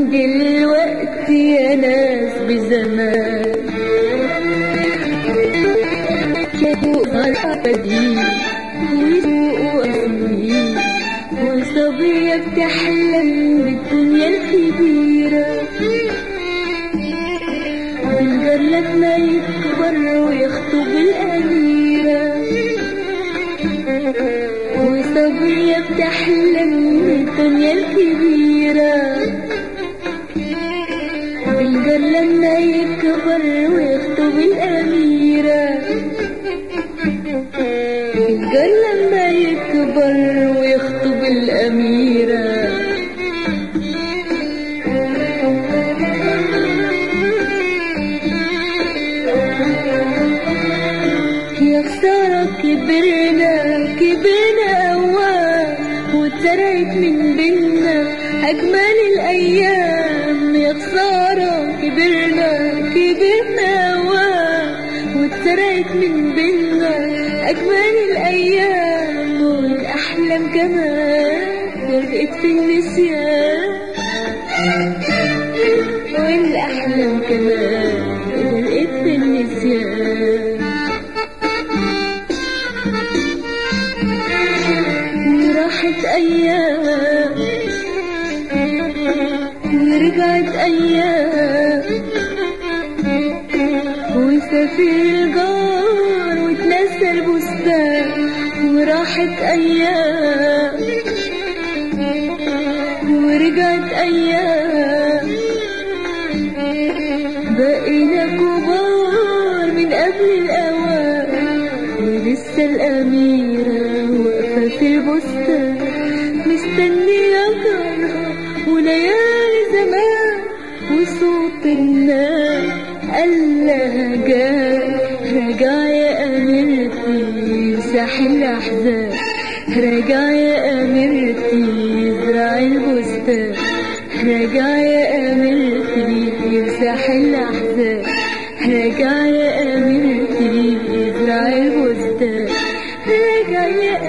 دلوقتي يا ناس بزمان شافوا أبدي ويسوقوا أسمين وصبية بتحلم بالدنيا الكبيرة بالجر لما يكبر ويخطب الأميرة وصبية بتحلم بالدنيا الكبيرة بالجر لما يكبر ويخطب الأميرة بالجر لما يكبر ويخطب الأميرة يا خسارة كبرنا كبرنا أوام واتسرقت من بينا أجمل الأيام يا خسارة كبرنا كبرنا أوام واتسرقت من بينا أجمل الأيام والأحلام كمان غرقت في النسيان والأحلام كمان غرقت في النسيان وراحت أيام ورجعت أيام وسافر الجار وتنسى البستان وراحت أيام ورجعت أيام بقينا كبار من قبل الأوان ولسه الأميرة واقفة في البستان مستنية جارها وليالي زمان وصوت الناس قال لها جاي راجع يا أميرتي يمسح الأحزان راجع يا أميرتي يزرع البستان راجع يا أميرتي يمسح الأحزان راجع يا أميرتي يزرع البستان راجع يا